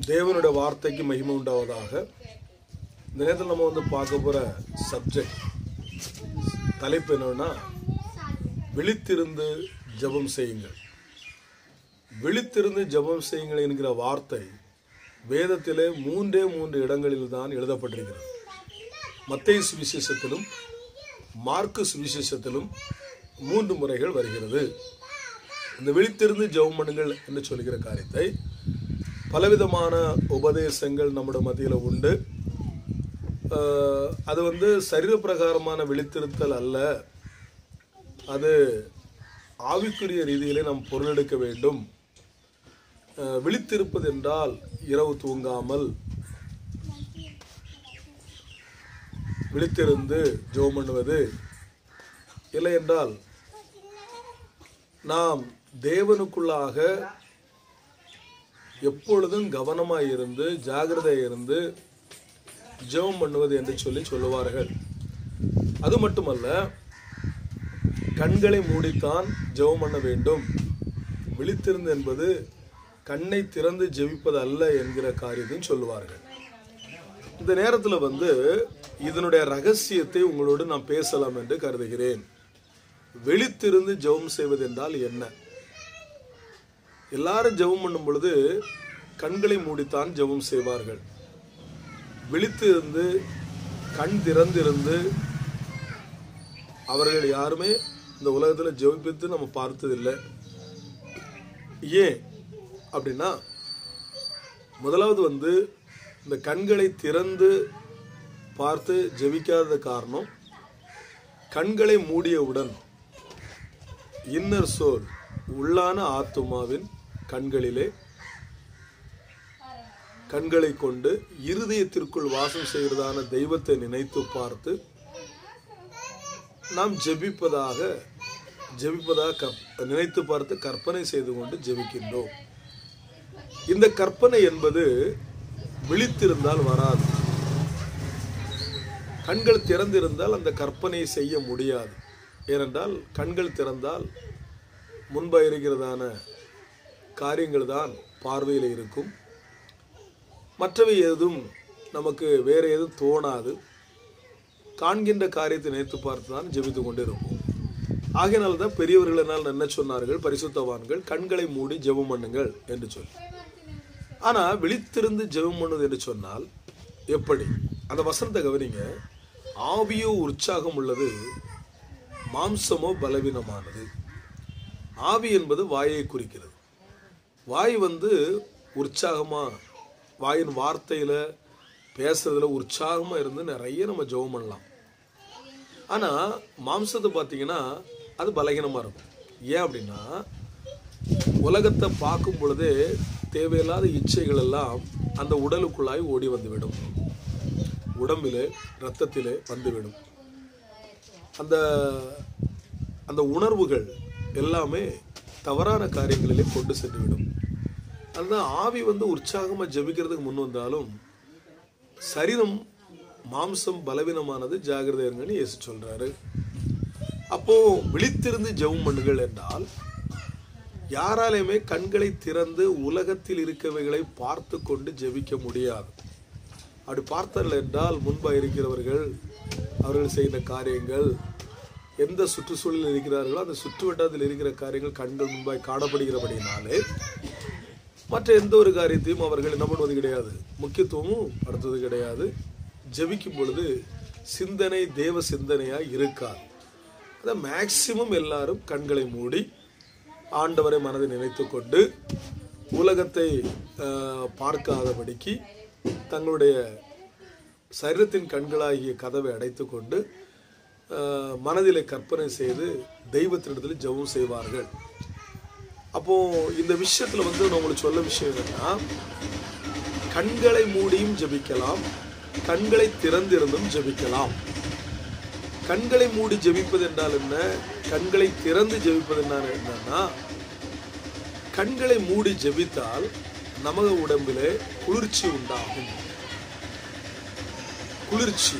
தேவனுடைய வார்த்தைக்கு மகிமை உண்டாவதாக இந்த நேரத்தில் நம்ம வந்து பார்க்க போற சப்ஜெக்ட் தலைப்பு என்னன்னா விழித்திருந்து ஜெபம் செய்யுங்கள் விழித்திருந்து ஜெபம் செய்யுங்கள் என்கிற வார்த்தை வேதத்திலே மூன்றே மூன்று இடங்களில் தான் எழுதப்பட்டிருக்கிறது மத்தேயு சுவிசேஷத்திலும் மார்க்கு சுவிசேஷத்திலும் மூன்று முறைகள் வருகிறது இந்த விழித்திருந்து ஜெபம் பண்ணுங்கள் என்று சொல்கிற காரியத்தை பலவிதமான உபதேசங்கள் நம்முடைய மத்தியில் உண்டு அஹ், அது வந்து சரீர பிரகாரமான விழித்திருத்தல் அல்ல அது ஆவிக்குரிய ரீதியிலே நாம் பொருளெடுக்க வேண்டும் அஹ், விழித்திருப்பது என்றால் இரவு தூங்காமல் விழித்திருந்து ஜெபம் பண்ணுவது இல்லை என்றால் நாம் தேவனுக்குள்ளாக எப்பொழுதும் கவனமாய் இருந்து ஜாகிரதையாக இருந்து ஜெபம் பண்ணுவது என்று சொல்லி சொல்லுவார்கள் அது மட்டுமல்ல கண்களை மூடித்தான் ஜெபம் பண்ண வேண்டும் விழித்திருந்து என்பது கண்ணை திறந்து ஜெபிப்பது அல்ல என்கிற காரியத்தையும் சொல்லுவார்கள் இந்த நேரத்தில் வந்து இதனுடைய ரகசியத்தை உங்களோடு நான் பேசலாம் என்று கருதுகிறேன் விழித்திருந்து ஜெபம் செய்வது என்றால் என்ன எல்லாரும் ஜெபம் பண்ணும் பொழுது கண்களை மூடித்தான் ஜெபம் செய்வார்கள் விழித்து இருந்து கண் திறந்திருந்து அவர்கள் யாருமே இந்த உலகத்தில் ஜெபித்து நம்ம பார்த்ததில்லை ஏன் அப்படின்னா முதலாவது வந்து இந்த கண்களை திறந்து பார்த்து ஜெபிக்காத காரணம் கண்களை மூடியவுடன் இன்னர் சோல் உள்ளான ஆத்துமாவின் கண்களிலே கண்களை கொண்டு இருதயத்திற்குள் வாசம் செய்கிறதான தெய்வத்தை நினைத்து பார்த்து நாம் ஜெபிப்பதாக ஜெபிப்பதாக கற்- நினைத்து பார்த்து கற்பனை செய்து கொண்டு ஜெபிக்கின்றோம் இந்த கற்பனை என்பது விழித்திருந்தால் வராது கண்கள் திறந்திருந்தால் அந்த கற்பனையை செய்ய முடியாது ஏனென்றால் கண்கள் திறந்தால் முன்பா இருக்கிறதான காரியங்கள் தான் பார்வையில் இருக்கும் மற்றவை எதுவும் நமக்கு வேற எதுவும் தோணாது காண்கின்ற காரியத்தை நினைத்து பார்த்து தான் ஜெபித்து கொண்டிருப்போம் ஆகையினால தான் பெரியவர்கள் என்ன சொன்னார்கள் பரிசுத்தவான்கள் கண்களை மூடி ஜெபம் பண்ணுங்கள் என்று சொல்லி ஆனா விழித்திருந்து ஜெபம் பண்ணுவது என்று சொன்னால் எப்படி அந்த வசனத்தை கவனிங்க ஆவியோ உற்சாகம் உள்ளது மாம்சமோ பலவீனமானது ஆவி என்பது வாயை குறிக்கிறது வாய் வந்து உற்சாகமா வாயின் வார்த்தையில பேசுறதுல உற்சாகமா இருந்து நிறைய நம்ம ஜெபம் பண்ணலாம் ஆனா மாம்சத்தை பார்த்தீங்கன்னா அது பலகீனமா இருக்கும் ஏன் அப்படின்னா உலகத்தை பார்க்கும் பொழுதே தேவையில்லாத இச்சைகள் எல்லாம் அந்த உடலுக்குள்ளாய் ஓடி வந்துவிடும் உடம்பிலே இரத்தத்திலே வந்துவிடும் அந்த அந்த உணர்வுகள் எல்லாமே தவறான காரியங்களிலே கொண்டு சென்றுவிடும் அதுதான் ஆவி வந்து உற்சாகமாக ஜெபிக்கிறதுக்கு முன் வந்தாலும் சரீரம் மாம்சம் பலவீனமானது ஜாகிரதை இருங்கன்னு இயேசு சொல்றாரு அப்போ விழித்திருந்து ஜெபம் பண்ணுங்கள் என்றால் யாராலையுமே கண்களை திறந்து உலகத்தில் இருக்கவைகளை பார்த்து கொண்டு ஜெபிக்க முடியாது அப்படி பார்த்தார்கள் என்றால் முன்பா இருக்கிறவர்கள் அவர்கள் செய்த காரியங்கள் எந்த சுற்றுச்சூழலில் இருக்கிறார்களோ அந்த சுற்றுவட்டத்தில் இருக்கிற காரியங்கள் கண்கள் முன்பாய் காணப்படுகிறபடினாலே மற்ற எந்த ஒரு காரியத்தையும் அவர்கள் என்ன பண்ணுவது கிடையாது முக்கியத்துவமும் படுத்துவது கிடையாது ஜெபிக்கும் பொழுது சிந்தனை தேவ சிந்தனையா இருக்காது அதை மேக்சிமம் எல்லாரும் கண்களை மூடி ஆண்டவரை மனதை நினைத்து கொண்டு உலகத்தை அஹ், பார்க்காதபடிக்கு தங்களுடைய சரீரத்தின் கண்களாகிய கதவை அடைத்துக்கொண்டு அஹ், மனதிலே கற்பனை செய்து தெய்வத்தினிடத்தில் ஜெபம் செய்வார்கள் அப்போ இந்த விஷயத்துல வந்து நான் உங்களுக்கு சொல்ல விஷயம் என்னன்னா கண்களை மூடியும் ஜெபிக்கலாம் கண்களை திறந்திருந்தும் ஜெபிக்கலாம் கண்களை மூடி ஜெபிப்பது என்றால் என்ன கண்களை திறந்து ஜெபிப்பது என்ன என்னன்னா கண்களை மூடி ஜெபித்தால் நமது உடம்பிலே குளிர்ச்சி உண்டாகும் குளிர்ச்சி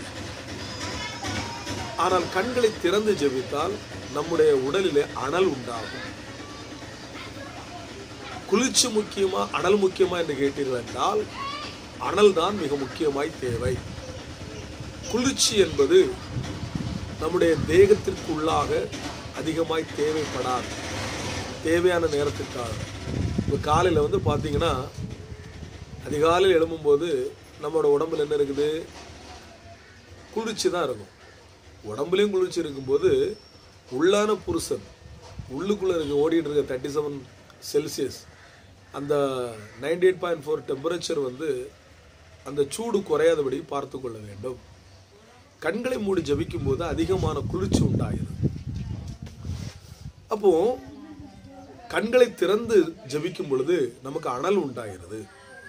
ஆனால் கண்களை திறந்து ஜெபித்தால் நம்முடைய உடலிலே அனல் உண்டாகும் குளிர்ச்சி முக்கியமா அனல் முக்கியமா என்று கேட்டீர்கள் என்றால் அனல் தான் மிக முக்கியமாய் தேவை குளிர்ச்சி என்பது நம்முடைய தேகத்திற்கு உள்ளாக அதிகமாய் தேவைப்படாது தேவையான நேரத்துக்காக இப்போ காலையில் வந்து பார்த்தீங்கன்னா அதிகாலையில் எழும்பும்போது நம்மளோட உடம்புல என்ன இருக்குது குளிர்ச்சி தான் இருக்கும் உடம்புலையும் குளிர்ச்சி இருக்கும்போது உள்ளான புருஷன் உள்ளுக்குள்ளே இருக்க ஓடிட்டு இருக்க தேர்ட்டி செவன் செல்சியஸ் அந்த ninety eight point four temperature வந்து அந்த சூடு குறையாதபடி பார்த்து கொள்ள வேண்டும் கண்களை மூடி ஜபிக்கும் போது அதிகமான குளிர்ச்சி உண்டாகிறது அப்போ கண்களை திறந்து ஜபிக்கும் பொழுது நமக்கு அனல் உண்டாகிறது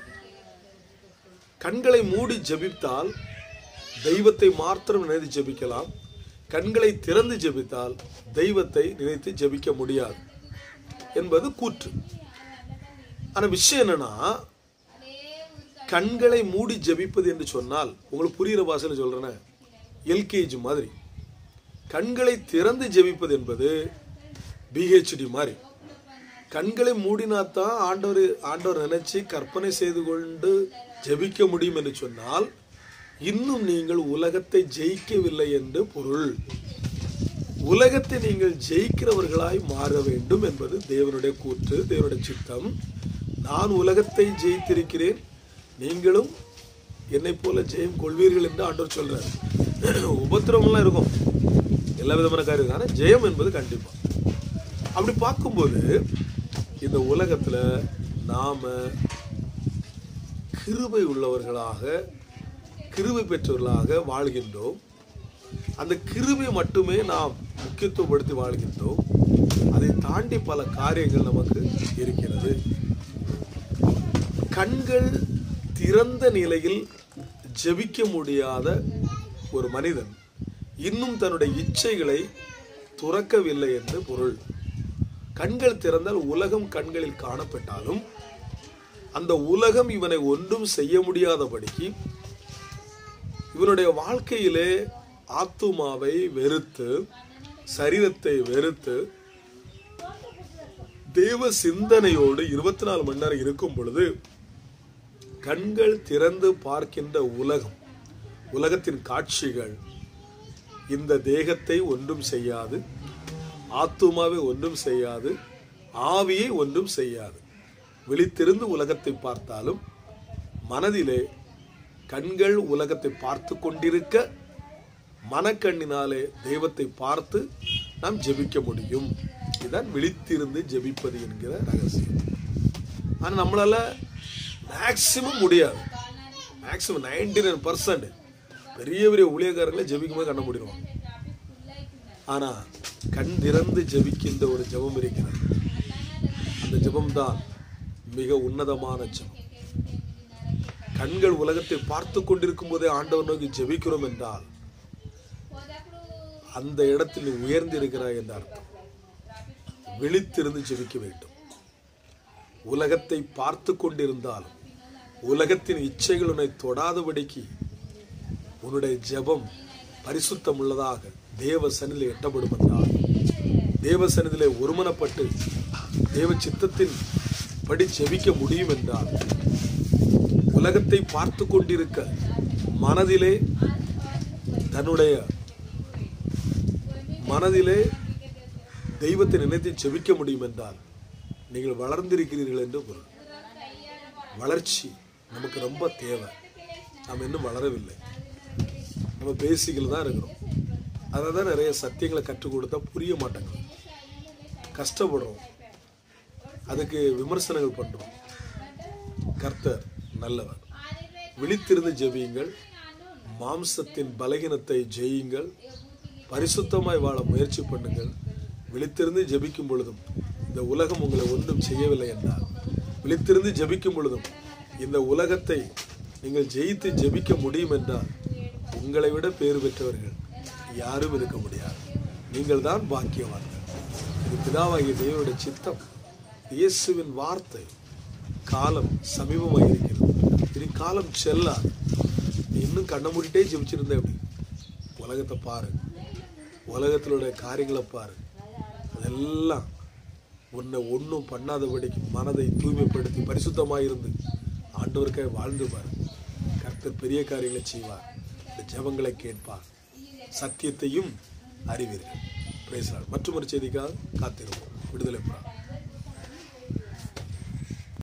கண்களை மூடி ஜபித்தால் தெய்வத்தை மாத்திரம் நினைத்து ஜபிக்கலாம் கண்களை திறந்து ஜபித்தால் தெய்வத்தை நினைத்து ஜபிக்க முடியாது என்பது கூற்று ஆனா விஷயம் என்னன்னா கண்களை மூடி ஜபிப்பது என்று சொன்னால் உங்களுக்கு புரிகிற பாஷையில் சொல்றேன் எல்கேஜி மாதிரி கண்களை திறந்து ஜெபிப்பது என்பது பிஹெச்டி மாதிரி கண்களை மூடினாத்தான் ஆண்டவர் ஆண்டவர் நினைச்சு கற்பனை செய்து கொண்டு ஜெபிக்க முடியும் என்று சொன்னால் இன்னும் நீங்கள் உலகத்தை ஜெயிக்கவில்லை என்று பொருள் உலகத்தை நீங்கள் ஜெயிக்கிறவர்களாய் மாற வேண்டும் என்பது தேவனுடைய கூற்று தேவனுடைய சித்தம் நான் உலகத்தை ஜெயித்திருக்கிறேன் நீங்களும் என்னை போல ஜெயம் கொள்வீர்கள் என்று ஆண்டவர் சொல்றாரு உபத்திரவம்லாம் இருக்கும் எல்லா விதமான காரியம் ஆனால் ஜெயம் என்பது கண்டிப்பா அப்படி பார்க்கும்போது இந்த உலகத்துல நாம கிருபை உள்ளவர்களாக கிருபை பெற்றவர்களாக வாழ்கின்றோம் அந்த கிருபை மட்டுமே நாம் முக்கியத்துவப்படுத்தி வாழ்கின்றோம் அதை தாண்டி பல காரியங்கள் நமக்கு இருக்கிறது கண்கள் திறந்த நிலையில் ஜெபிக்க முடியாத ஒரு மனிதன் இன்னும் தன்னுடைய இச்சைகளை துறக்கவில்லை என்று பொருள் கண்கள் திறந்தால் உலகம் கண்களில் காணப்பட்டாலும் அந்த உலகம் இவனை ஒன்றும் செய்ய முடியாதபடிக்கு இவனுடைய வாழ்க்கையிலே ஆத்துமாவை வெறுத்து சரீரத்தை வெறுத்து தேவ சிந்தனையோடு இருபத்தி நாலு மணி நேரம் இருக்கும் பொழுது கண்கள் திறந்து பார்க்கின்ற உலகம் உலகத்தின் காட்சிகள் இந்த தேகத்தை ஒன்றும் செய்யாது ஆத்துமாவை ஒன்றும் செய்யாது ஆவியை ஒன்றும் செய்யாது விழித்திருந்து உலகத்தை பார்த்தாலும் மனதிலே கண்கள் உலகத்தை பார்த்து கொண்டிருக்க மனக்கண்ணினாலே தெய்வத்தை பார்த்து நாம் ஜெபிக்க முடியும் இதுதான் விழித்திருந்து ஜெபிப்பது என்கிற ரகசியம் ஆனா நம்மளால மேக்சிமம் முடியாது மேக்சிமம் நைன்டி நைன் பர்சன்ட் பெரிய பெரிய ஊழியக்காரங்களே ஜெபிக்கும் போது கண்ண முடிடுவாங்க ஆனா கண் திறந்து ஜெபிக்கின்ற ஒரு ஜெபம் இருக்கிறது அந்த ஜெபம்தான் மிக உன்னதமான ஜெபம் கண்கள் உலகத்தை பார்த்து கொண்டிருக்கும் போதே ஆண்டவர் நோக்கி ஜெபிக்கிறோம் என்றால் அந்த இடத்தில் நீ உயர்ந்து இருக்கிறாய் என்ற அர்த்தம் விழித்திருந்து ஜெபிக்க வேண்டும் உலகத்தை பார்த்து கொண்டிருந்தாலும் உலகத்தின் இச்சைகள் உன்னை தொடாதபடிக்கு உன்னுடைய ஜெபம் பரிசுத்தம் உள்ளதாக தேவ சனிலே எட்டப்படும் என்றால் தேவ சனிதிலே ஒருமனப்பட்டு தேவ சித்தத்தின் படி ஜெபிக்க முடியும் என்றால் உலகத்தை பார்த்து கொண்டிருக்க மனதிலே தன்னுடைய மனதிலே தெய்வத்தை நினைத்து ஜெபிக்க முடியும் என்றால் நீங்கள் வளர்ந்திருக்கிறீர்கள் என்று பொருள் வளர்ச்சி நமக்கு ரொம்ப தேவை நாம் இன்னும் வளரவில்லை நம்ம பேசிக்கில் தான் இருக்கிறோம் அதை தான் நிறைய சத்தியங்களை கற்றுக் கொடுத்தா புரிய மாட்டேங்குது கஷ்டப்படுறோம் அதுக்கு விமர்சனங்கள் பண்றோம் கர்த்தர் நல்லவர் விழித்திருந்து ஜெபியுங்கள் மாம்சத்தின் பலகீனத்தை ஜெயியுங்கள் பரிசுத்தமாய் வாழ முயற்சி பண்ணுங்கள் விழித்திருந்து ஜெபிக்கும் பொழுதும் இந்த உலகம் உங்களை ஒன்றும் செய்யவில்லை என்றால் விழித்திருந்து ஜெபிக்கும் பொழுதும் இந்த உலகத்தை நீங்கள் ஜெயித்து ஜெபிக்க முடியும் என்றால் உங்களை விட பேறு பெற்றவர்கள் யாரும் இருக்க முடியாது நீங்கள் தான் பாக்கியவான்கள் இது பிதாவாகிய தேவனுடைய சித்தம் இயேசுவின் வார்த்தை காலம் சமீபமாக இருக்கிறது இனி காலம் செல்லாது நீ இன்னும் கண்ணை மூடிட்டே ஜெபிச்சிருந்த எப்படி உலகத்தை பாரு உலகத்திலுடைய காரியங்களை பாரு அதெல்லாம் உன்னை ஒன்றும் பண்ணாதபடிக்கு மனதை தூய்மைப்படுத்தி பரிசுத்தமாக இருந்து ஆண்டவருக்காக வாழ்ந்து பாரு கர்த்தர் பெரிய காரியங்களை செய்வார் இந்த ஜெபங்களை கேட்பார் சத்தியத்தையும் அறிவீர்கள் பேசுகிறார் மற்றும் ஒரு செய்திக்காக காத்திருப்போம் விடுதலை புறா